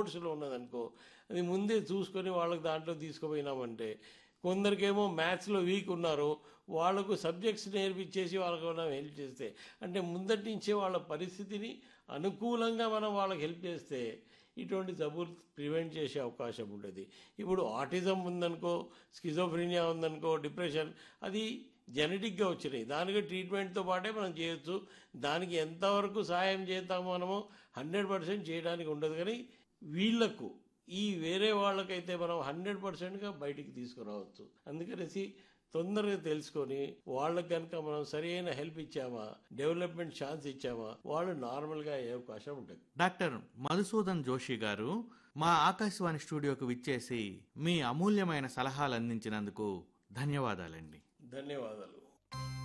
స్పోర్ట్స్లో ఉన్నదనుకో అది ముందే చూసుకొని వాళ్ళకి దాంట్లో తీసుకుపోయినామంటే కొందరికేమో మ్యాథ్స్లో వీక్ ఉన్నారు వాళ్ళకు సబ్జెక్ట్స్ నేర్పించేసి వాళ్ళకు మనం హెల్ప్ చేస్తే అంటే ముందటి నుంచే వాళ్ళ పరిస్థితిని అనుకూలంగా మనం వాళ్ళకి హెల్ప్ చేస్తే ఇటువంటి జబ్బులు ప్రివెంట్ చేసే అవకాశం ఉంటుంది ఇప్పుడు ఆటిజం ఉందనుకో స్కిజోఫ్రీనియా ఉందనుకో డిప్రెషన్ అది జెనెటిక్గా వచ్చినాయి దానికి ట్రీట్మెంట్తో పాటే మనం చేయొచ్చు దానికి ఎంతవరకు సాయం చేస్తామో మనము హండ్రెడ్ పర్సెంట్ చేయడానికి ఉండదు కానీ వీళ్లకు ఈ వేరే వాళ్ళకైతే మనం హండ్రెడ్ పర్సెంట్గా బయటికి తీసుకురావచ్చు అందుకనేసి తొందరగా తెలుసుకొని వాళ్ళకి కనుక మనం సరైన హెల్ప్ ఇచ్చామా డెవలప్మెంట్ ఛాన్స్ ఇచ్చామా వాళ్ళు నార్మల్గా అయ్యే అవకాశం ఉంటుంది డాక్టర్ మధుసూదన్ జోషి గారు మా ఆకాశవాణి స్టూడియోకు విచ్చేసి మీ అమూల్యమైన సలహాలు అందించినందుకు ధన్యవాదాలండి ధన్యవాదాలు